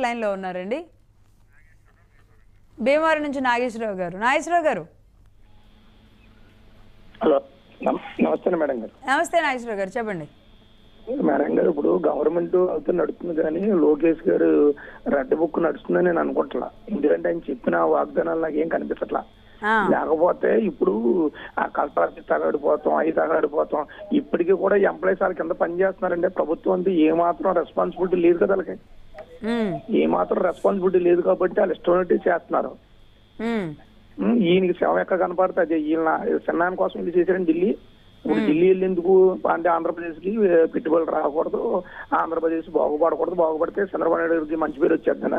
లైన్లో ఉన్నారండి భీమవరం నుంచి నాగేశ్వరరావు గారు నాగేశ్వరరావు గారు హలో నమ- నమస్తే మేడం గారు నమస్తే నాగేశ్వరరావు గారు చెప్పండి మేడం గారు ఇప్పుడు గవర్నమెంట్ అవుతూ నడుస్తుంది కానీ లోకేష్ గారు రెడ్ బుక్ నడుస్తుందని నేను అనుకుంటున్నా ఎందుకంటే ఆయన చెప్పిన వాగ్దానాలు నాకు ఏం కనిపించట్లా ఆ, లేకపోతే ఇప్పుడు ఆ కలెక్టర్ తగడిపోతాం అవి తగడిపోతాం ఇప్పటికీ కూడా ఎంప్లాయీస్ వాళ్ళ కింద పనిచేస్తున్నారంటే ప్రభుత్వం అంతా ఏ మాత్రం రెస్పాన్సిబిలిటీ లేదు కదా వాళ్ళకి ఉమ్, ఏ మాత్రం రెస్పాన్సిబిలిటీ లేదు కాబట్టి వాళ్ళు ఇష్టమైనట్టు చేస్తున్నారు ఉమ్, ఉమ్, ఈయనకి శవం ఎక్కడ కనపడుతుంది ఈయన చిన్నాయన కోసం ఇది చేశారని ఢిల్లీ ఇప్పుడు ఢిల్లీ వెళ్ళేందుకు అంటే ఆంధ్రప్రదేశ్ కి పెట్టుబడులు రాకూడదు ఆంధ్రప్రదేశ్ బాగుపడకూడదు బాగుపడితే చంద్రబాబు నాయుడు గారికి మంచి పేరు వచ్చేద్దనా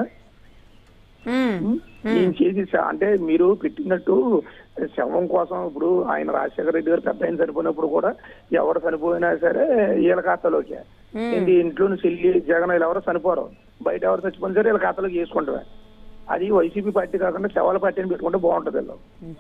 ఉమ్, ఈయన చేసి శ- అంటే మీరు పెట్టినట్టు శవం కోసం ఇప్పుడు ఆయన రాజశేఖర రెడ్డి గారు పెద్ద ఆయన చనిపోయినప్పుడు కూడా ఎవరు చనిపోయినా సరే వీళ్ళ ఖాతాలోకి ఏంటి ఇంట్లో చెల్లి జగన్ వీళ్ళు ఎవరు చనిపోరు బయట ఎవరు చచ్చిపోయినా సరే వీళ్ళ ఖాతాలోకి వేసుకుంటారు అది వైసీపీ పార్టీ కాకుండా శవాల పార్టీని పెట్టుకుంటే బాగుంటది వీళ్ళు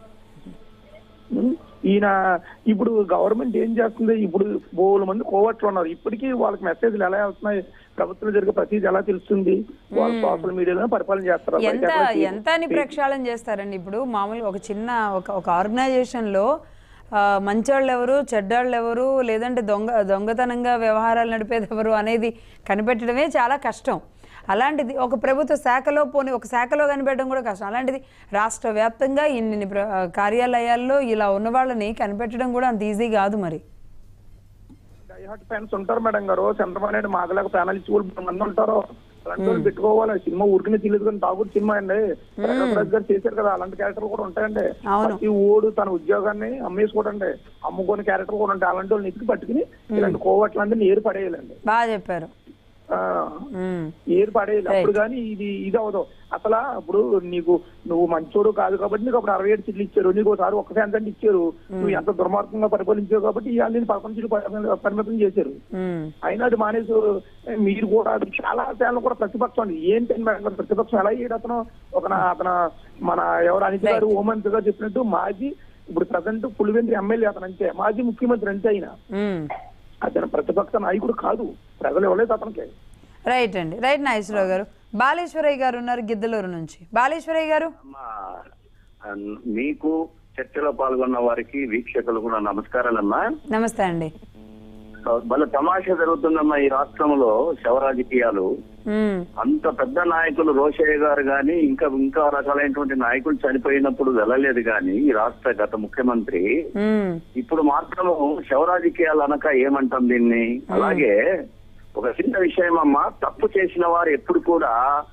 ఉం? ఈయన ఇప్పుడు గవర్నమెంట్ ఏం చేస్తుంది ఇప్పుడు బోలు మంది కోవట్లు ఉన్నారు ఇప్పటికీ వాళ్ళకి మెసేజ్లు ఎలా వెళ్తున్నాయి ప్రభుత్వంలో జరిగే ప్రతిదీ ఎలా తెలుస్తుంది వాళ్ళు సోషల్ మీడియాలో పరిపాలన చేస్తారు బయట ఎంత ఎక్కడికి- ఎంత అని ప్రక్షాళన చేస్తారండి ఇప్పుడు మామూలుగా ఒక చిన్న ఒక ఒక ఆర్గనైజేషన్లో ఆ, మంచోళ్ళు ఎవరు చెడ్డాళ్ళు ఎవరు లేదంటే దొంగ దొంగతనంగా వ్యవహారాలు నడిపేది ఎవరు అనేది కనిపెట్టడమే చాలా కష్టం అలాంటిది ఒక ప్రభుత్వ శాఖలో పోనీ ఒక శాఖలో కనిపెట్టడం కూడా కష్టం అలాంటిది రాష్ట్ర వ్యాప్తంగా ఇన్ని ప్ర- కార్యాలయాల్లో ఇలా ఉన్న వాళ్ళని కనిపెట్టడం కూడా అంత ఈజీ కాదు మరి డైహార్ట్ ఫ్యాన్స్ ఉంటారు మేడం గారు చంద్రబాబు నాయుడు మాగలకు ప్యానల్ ఇచ్చి కూడా మంది ఉంటారు అలాంటి వాళ్ళు పెట్టుకోవాలి సినిమా ఊరికనే తెలియదు కానీ తాగుడు సినిమా అండి ప్రకాష్ గారు చేశారు కదా అలాంటి క్యారెక్టర్ కూడా ఉంటాయండి అవును. ప్రతి ఓడు తన ఉద్యోగాన్ని అమ్మేసుకోవడండి అమ్ముకునే క్యారెక్టర్ కూడా ఉంటాయి అలాంటి వాళ్ళని ఎత్తుకు పట్టుకుని ఇలాంటి కోవట్లందరినీ ఏరు పడేయాలండి బాగా చెప్పారు ఆ, ఉమ్, ఏరు పడేయాలి అప్పుడు కానీ ఇది ఇది అవదు అసలు ఇప్పుడు నీకు నువ్వు మంచోడు కాదు కాబట్టి నీకు అప్పుడు అరవై ఏడు సీట్లు ఇచ్చారు నీకు ఒకసారి ఒక్క ఫ్యాన్స్ అంటే ఇచ్చారు నువ్వు ఎంత దుర్మార్గంగా పరిపాలించావు కాబట్టి ఇవాళ నేను పదకొండు సీట్లు పరిమితం- పరిమితం చేశారు ఉమ్, అయినా అది మానేసి మీరు కూడా అది చాలా చాలా కూడా ప్రతిపక్షం అండి ఏంటండి మేడం గారు ప్రతిపక్షం ఎలా చేయడు అతను ఒక నా- అతను మన ఎవరు అనిత గారు హోంమంత్రి గారు చెప్పినట్టు మాజీ ఇప్పుడు ప్రజెంట్ పులివెంద్రి ఎమ్మెల్యే అతను అంతే మాజీ ముఖ్యమంత్రి అంతే ఆయన ఉమ్. అతను ప్రతిపక్ష నాయకుడు కాదు ప్రజలు ఇవ్వలేదు అతనికి రైట్ అండి రైట్ నాగేశ్వరరావు గారు బాలేశ్వరయ్య గారు ఉన్నారు గిద్దలూరు నుంచి బాలేశ్వరయ్య గారు అమ్మా, ఆ, మీకు చర్చలో పాల్గొన్న వారికి వీక్షకులు కూడా నమస్కారాలమ్మా నమస్తే అండి భలే తమాషా జరుగుతుందమ్మా ఈ రాష్ట్రంలో శవ రాజకీయాలు ఉమ్, అంత పెద్ద నాయకులు రోషయ్య గారు గాని ఇంకా ఇంకా రకాలైనటువంటి నాయకులు చనిపోయినప్పుడు వెళ్ళలేదు గాని ఈ రాష్ట్ర గత ముఖ్యమంత్రి ఉమ్, ఇప్పుడు మాత్రము శవ రాజకీయాలు అనక ఏమంటాం దీన్ని అలాగే ఒక చిన్న విషయం అమ్మా తప్పు చేసిన వారు ఎప్పుడు కూడా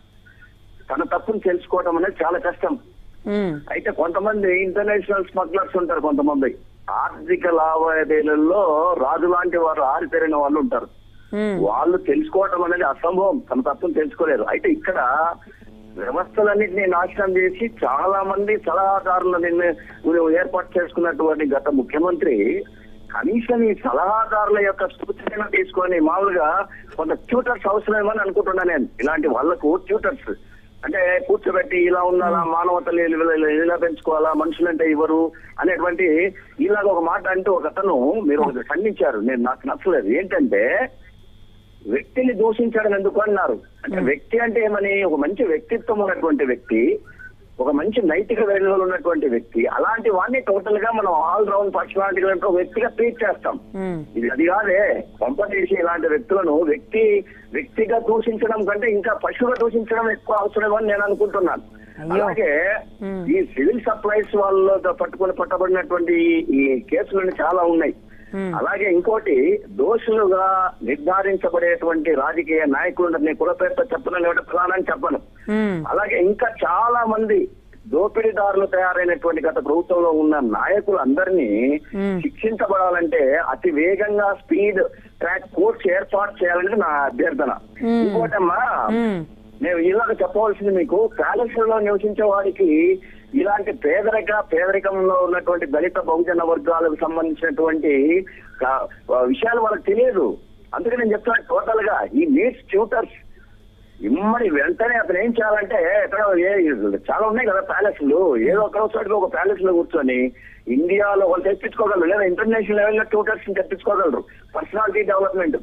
తన తప్పును తెలుసుకోవడం అనేది చాలా కష్టం ఉమ్, అయితే కొంతమంది ఇంటర్నేషనల్ స్మగ్లర్స్ ఉంటారు కొంతమంది ఆర్థిక లావాదేవీలలో రాజు లాంటి వారు ఆరితేరిన వాళ్ళు ఉంటారు ఉమ్, వాళ్ళు తెలుసుకోవడం అనేది అసంభవం తన తప్పును తెలుసుకోలేరు అయితే ఇక్కడ వ్యవస్థలన్నింటినీ నాశనం చేసి చాలా మంది సలహాదారులను నిన్ను ఏర్పాటు చేసుకున్నటువంటి గత ముఖ్యమంత్రి కనీసం ఈ సలహాదారుల యొక్క సూచన తీసుకొని మామూలుగా కొంత ట్యూటర్స్ అవసరమేమని అనుకుంటున్నా నేను ఇలాంటి వాళ్ళకు ట్యూటర్స్ అంటే కూర్చోబెట్టి ఇలా ఉండాలా మానవతలు ఇలా- ఇలా- ఇలా పెంచుకోవాలా మనుషులంటే ఇవ్వరు అనేటువంటి ఇలాగ ఒక మాట అంటూ ఒక అతను మీరు ఒకటి ఖండించారు నేను నాకు నచ్చలేదు ఏంటంటే వ్యక్తిని దూషించడం ఎందుకు అన్నారు అంటే వ్యక్తి అంటే ఏమని ఒక మంచి వ్యక్తిత్వం ఉన్నటువంటి వ్యక్తి ఒక మంచి నైతిక విలువలు ఉన్నటువంటి వ్యక్తి అలాంటి వాడిని టోటల్ గా మనం ఆల్ రౌండ్ పర్సనాలిటీ ఒక వ్యక్తిగా ట్రీట్ చేస్తాం ఉమ్, ఇది అది కాదే పంపదీసి ఇలాంటి వ్యక్తులను వ్యక్తి వ్యక్తిగా దూషించడం కంటే ఇంకా పశువుగా దూషించడం ఎక్కువ అవసరమని నేను అనుకుంటున్నాను అయ్యో. అలాగే మ్మ్. ఈ సివిల్ సప్లైస్ వాళ్ళతో పట్టుకొని పట్టబడినటువంటి ఈ- ఈ కేసులు చాలా ఉన్నాయి మ్మ్. అలాగే ఇంకోటి దోషులుగా నిర్ధారించబడేటువంటి రాజకీయ నాయకులని కుల పేరుతో చెప్పను లేకపోతే ప్రధానం చెప్పను ఉమ్, అలాగే ఇంకా చాలా మంది దోపిడీదారులు తయారైనటువంటి గత ప్రభుత్వంలో ఉన్న నాయకులందరినీ మ్మ్. శిక్షించబడాలంటే అతి వేగంగా స్పీడ్ ట్రాక్ కోర్ట్స్ ఏర్పాటు చేయాలనేది నా అభ్యర్థన మ్మ్. ఇంకోటమ్మా ఉమ్, నేను ఇలాగ చెప్పవలసింది మీకు ప్యాలెస్ లో నివసించే వారికి ఇలాంటి పేదరిక పేదరికంలో ఉన్నటువంటి దళిత బహుజన వర్గాలకు సంబంధించినటువంటి కా- విషయాలు వాళ్ళకి తెలియదు అందుకే నేను చెప్తాను టోటల్ గా ఈ నీడ్స్ ట్యూటర్స్ ఇమ్మడి వెంటనే అతను ఏం చేయాలంటే ఎక్కడ ఏ- చాలా ఉన్నాయి కదా ప్యాలెస్లు ఏదో ఒక చోటుగా ఒక ప్యాలెస్ లో కూర్చొని ఇండియాలో వాళ్ళు తెప్పించుకోగలరు లేదా ఇంటర్నేషనల్ లెవెల్లో ట్యూటర్స్ తెప్పించుకోగలరు పర్సనాలిటీ డెవలప్మెంట్ కు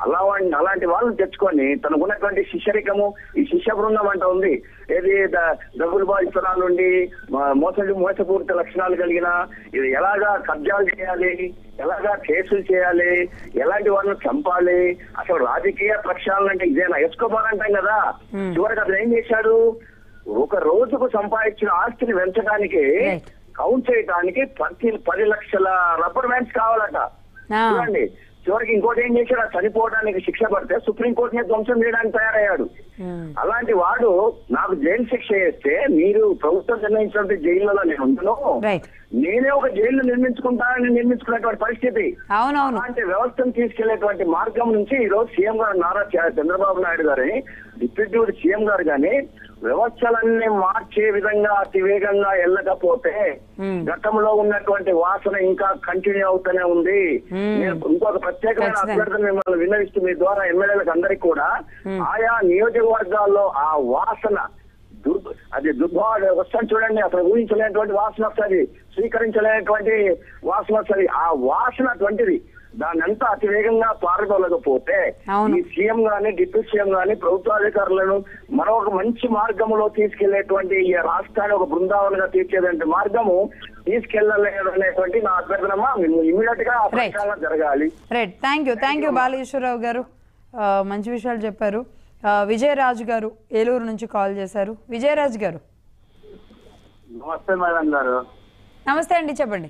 అలా వాడిని అలాంటి వాళ్ళని తెచ్చుకొని తనకున్నటువంటి శిష్యరికము ఈ శిష్య బృందం అంట ఉంది ఏది ద- డబ్బులు బాధితుల నుండి మ- మోసడి మోసపూరిత లక్షణాలు కలిగిన ఇది ఎలాగా కబ్జాలు చేయాలి ఎలాగా కేసులు చేయాలి ఎలాంటి వాళ్ళని చంపాలి అసలు రాజకీయ ప్రక్షాళన అంటే ఇదేనా ఎస్కోబార్ అంటాం కదా చివరికి అతను ఏం చేశాడు ఒక రోజుకు సంపాదించిన ఆస్తిని పెంచడానికి Right. కౌంట్ చేయడానికి పది పది లక్షల రబ్బర్ బ్యాండ్స్ కావాలట ఆ. చూడండి చివరికి ఇంకోటి ఏం చేశాడు ఆ చనిపోవడానికి శిక్ష పడితే సుప్రీంకోర్టుని ధ్వంసం చేయడానికి తయారయ్యాడు ఉమ్. అలాంటి వాడు నాకు జైలు శిక్ష చేస్తే మీరు ప్రభుత్వం నిర్ణయించినటువంటి జైల్లో నేను ఉండను రైట్ నేనే ఒక జైలు నిర్మించుకుంటానని నిర్మించుకున్నటువంటి పరిస్థితి అవునవును అలాంటి వ్యవస్థను తీసుకెళ్లేటువంటి మార్గం నుంచి ఈ రోజు సీఎం గారు నారా చ- చంద్రబాబు నాయుడు గారిని డిప్యూటీ సీఎం గారు గాని వ్యవస్థలన్నీ మార్చే విధంగా అతి వేగంగా వెళ్ళకపోతే Hmm. గతంలో ఉన్నటువంటి వాసన ఇంకా కంటిన్యూ అవుతూనే ఉంది Hmm. నేను ఇంకొక ప్రత్యేకమైన ఖచ్చితంగా. అభ్యర్థన మిమ్మల్ని విన్నవిస్తూ మీ ద్వారా ఎమ్మెల్యేలకు అందరికీ కూడా ఆయా నియోజకవర్గాల్లో ఆ వాసన దుర్భ అది దుర్భావ వస్తాను చూడండి అసలు ఊహించలేనటువంటి వాసన వస్తుంది స్వీకరించలేనటువంటి వాసన వస్తుంది ఆ వాసన అటువంటిది దాన్ని అంతా అతి వేగంగా పారదోలకపోతే అవును. ఈ సీఎం గాని డిప్యూటీ సీఎం గాని ప్రభుత్వాధికారులను మరో ఒక మంచి మార్గంలో తీసుకెళ్లేటువంటి ఈ రాష్ట్రాన్ని ఒక బృందావనంగా తీర్చేటువంటి మార్గము తీసుకెళ్లలేదు అనేటువంటి నా అభ్యర్థనమా ఇమీడియట్ గా ఆ Right. ప్రక్షాళన జరగాలి right thank you thank you Baleswararao గారు ఆ, మంచి విషయాలు చెప్పారు ఆ, విజయరాజు గారు ఏలూరు నుంచి కాల్ చేశారు విజయరాజు గారు నమస్తే మేడం గారు నమస్తే అండి చెప్పండి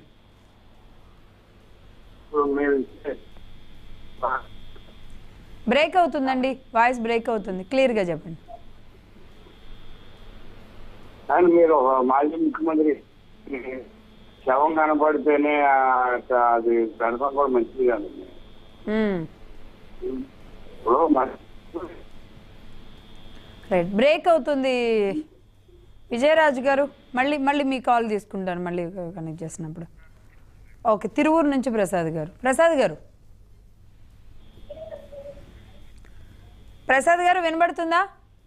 ఇప్పుడు మీరు బ్రేక్ అవుతుందండి వాయిస్ బ్రేక్ అవుతుంది క్లియర్గా చెప్పండి కానీ మీరు ఒక మాజీ ముఖ్యమంత్రి శవం కనపడితేనే ఆ, అది పెడతాం కూడా మంచిది కదండి మ్మ్. ఇప్పుడు మన- రైట్ బ్రేక్ అవుతుంది విజయరాజు గారు మళ్ళీ మళ్ళీ మీ కాల్ తీసుకుంటాను మళ్ళీ కనెక్ట్ చేసినప్పుడు ఓకే తిరువూరు నుంచి ప్రసాద్ గారు ప్రసాద్ గారు ప్రసాద్ గారు వినబడుతుందా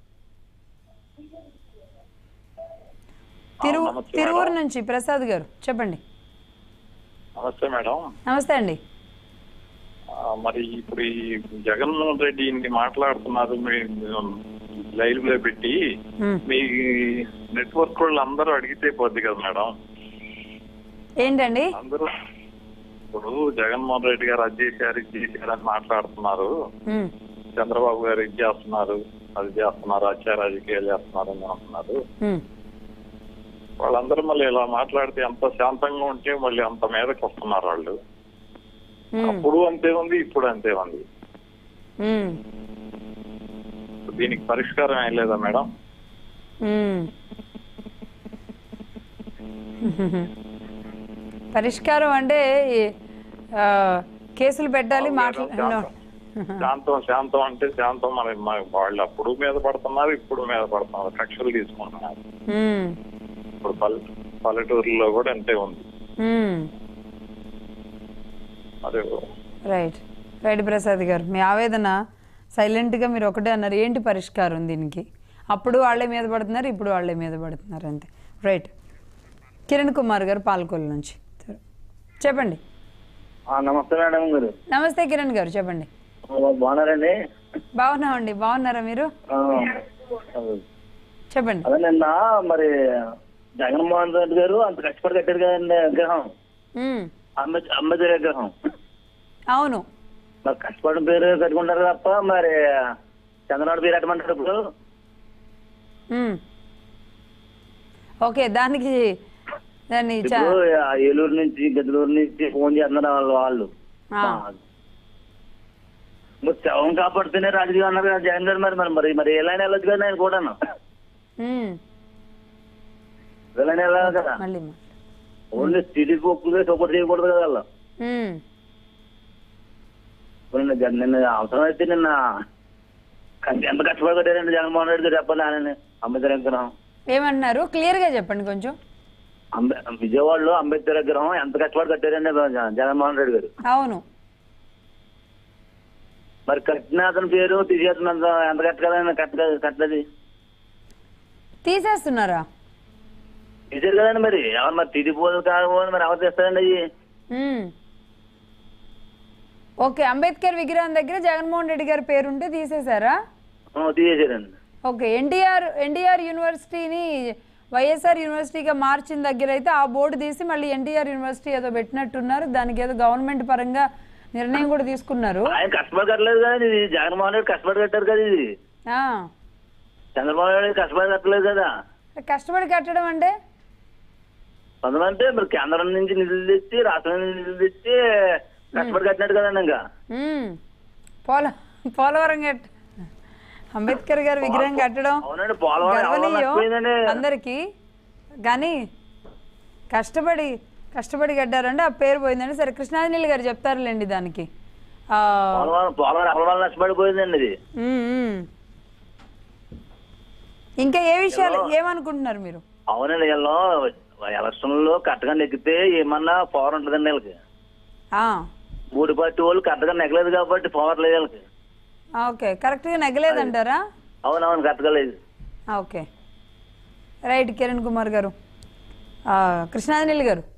తిరువు నమస్తే తిరువూరు మేడం. నుంచి ప్రసాద్ గారు చెప్పండి నమస్తే మేడం నమస్తే అండి ఆ, మరి ఇప్పుడు ఈ జగన్మోహన్ రెడ్డి ఇన్ని మాట్లాడుతున్నారు మీ లైవ్ లో పెట్టి మ్మ్. మీ నెట్వర్క్ వాళ్ళు అందరూ అడిగితే పోద్ది కదా మేడం ఏంటండి అందరూ ఇప్పుడు జగన్మోహన్ రెడ్డి గారు అది చేశారు ఇది చేశారు అని మాట్లాడుతున్నారు మ్మ్. చంద్రబాబు గారు ఇది చేస్తున్నారు అది చేస్తున్నారు హత్య రాజకీయాలు చేస్తున్నారు అని అంటున్నారు మ్మ్. వాళ్ళందరూ మళ్ళీ ఇలా మాట్లాడితే ఎంత శాంతంగా ఉంటే మళ్ళీ అంత మీదకి వస్తున్నారు వాళ్ళు మ్మ్. అప్పుడు అంతే ఉంది ఇప్పుడు అంతే ఉంది మ్మ్. దీనికి పరిష్కారం ఏం లేదా మేడం మ్మ్. పరిష్కారం అంటే ఈ, ఆ, కేసులు పెట్టాలి మాట్లా శాంతం. శాంతం శాంతం అంటే శాంతం మన మన వాళ్ళు అప్పుడు మీద పడుతున్నారు ఇప్పుడు మీద పడుతున్నారు కక్షలు తీసుకుంటున్నారు మ్మ్. ఇప్పుడు పల్లె పల్లెటూరులో కూడా అంతే ఉంది మ్మ్. అదే రైట్ రైట్ ప్రసాద్ గారు మీ ఆవేదన సైలెంట్గా మీరు ఒకటే అన్నారు ఏంటి పరిష్కారం దీనికి అప్పుడు వాళ్ళే మీద పడుతున్నారు ఇప్పుడు వాళ్ళే మీద పడుతున్నారు అంతే రైట్ కిరణ్ కుమార్ గారు పాలకొల్లు నుంచి సరే. చెప్పండి నమస్తే మేడం గారు నమస్తే కిరణ్ గారు చెప్పండి బాగున్నారండి బాగున్నామండి బాగున్నారా మీరు చెప్పండి అదే నిన్న మరి జగన్మోహన్ రెడ్డి గారు అంత కష్టపడి కట్టారు కదండి విగ్రహం మ్మ్. అంబే అంబేద్కర్ విగ్రహం అవును మరి కష్టపడిన పేరు కట్టుకుంటారు తప్ప మరి చంద్రబాబు పేరు కట్టమంటారు ఇప్పుడు మ్మ్. ఓకే దానికి దాన్ని చా- ఇప్పుడు ఆ ఏలూరు నుంచి గద్దలూరు నుంచి ఫోన్ చేస్తున్నారు వాళ్ళు వాళ్ళు ఆ. మరి శవం కాపాడుతూనే రాజకీయం అన్నారు కదా జగన్ గారు మరి మరి మరి మరి ఎలా వెళ్ళొచ్చు కదా నేను కూడాను మ్మ్. ఎలా వెళ్ళాలి కదా మళ్ళీ మా- ఓన్లీ టీడీపీ ఒప్పుగా సపోర్ట్ చేయకూడదు కదా వాళ్ళు మ్మ్. ఇప్పుడు నిన్న జగన్- నిన్న అవసరం అయితే నిన్న కష్ట- ఎంత కష్టపడి కట్టారండి జగన్మోహన్ రెడ్డి గారు చెప్పండి ఆయన అంబేద్కర్ విగ్రహం ఏమంటున్నారు క్లియర్గా చెప్పండి కొంచెం అంబే విజయవాడలో అంబేద్కర్ విగ్రహం ఎంత కష్టపడి కట్టారండి జ- జగన్మోహన్ రెడ్డి గారు అవును మరి కట్టిన అతని పేరు తీసేస్తున్న ఎంత కట్టగలని కట్ట కట్టలేదు తీసేస్తున్నారా తీసారు కదండి మరి ఎవరు మరి టీడీపీ వాళ్ళు కాకపోతే మరి ఎవరు తెస్తారండి అవి మ్మ్. ఓకే అంబేద్కర్ విగ్రహం దగ్గర జగన్మోహన్ రెడ్డి గారి పేరు ఉంటే తీసేశారా ఆ, తీసేశారండి ఓకే ఎన్టీఆర్ ఎన్టీఆర్ యూనివర్సిటీని వైఎస్ఆర్ యూనివర్సిటీగా మార్చిన దగ్గర అయితే ఆ బోర్డు తీసి మళ్ళీ ఎన్టీఆర్ యూనివర్సిటీ ఏదో పెట్టినట్టున్నారు దానికి ఏదో గవర్నమెంట్ పరంగా నిర్ణయం కూడా తీసుకున్నారు ఆయన కష్టపడి కట్టలేదు కదా ఇది జగన్మోహన్ రెడ్డి కష్టపడి కట్టారు కదా ఇది ఆ, చంద్రబాబు నాయుడు కష్టపడి కట్టలేదు కదా కష్టపడి కట్టడం అంటే కొంతమంది మరి కేంద్రం నుంచి నిధులు తెచ్చి రాష్ట్రం నుంచి నిధులు తెచ్చి కష్టపడి కట్టినట్టు కదండి ఇంకా మ్మ్. పోల పోలవరం కట్ అంబేద్కర్ గారి విగ్రహం కట్టడం అవునండి పోలవరం ఎవరి వల్ల గర్వనీయం నష్టపోయిందండి అందరికీ కానీ కష్టపడి కష్టపడి కట్టారంటే ఆ పేరు పోయిందండి సరే కృష్ణాంజలి గారు చెప్తారులేండి దానికి ఆ, పోలవరం పోలవరం ఎవరి వల్ల నష్టపడిపోయిందండి ఇది మ్మ్, మ్మ్. ఇంకా ఏ విషయాలు ఏమనుకుంటున్నారు మీరు అవునండి వీళ్ళు ఎలక్షన్ లో కరెక్ట్గా నెగ్గితే ఏమన్నా పవర్ ఉంటుందండి వీళ్ళకి ఆ, మూడు పార్టీ వాళ్ళు కరెక్ట్గా నెగ్గలేదు కాబట్టి పవర్ లేదు వీళ్ళకి ఓకే కరెక్ట్గా నెగ్గలేదంటారా అవునవును కరెక్ట్గా లేదు ఓకే రైట్ కిరణ్ కుమార్ గారు ఆ, కృష్ణాంజలి గారు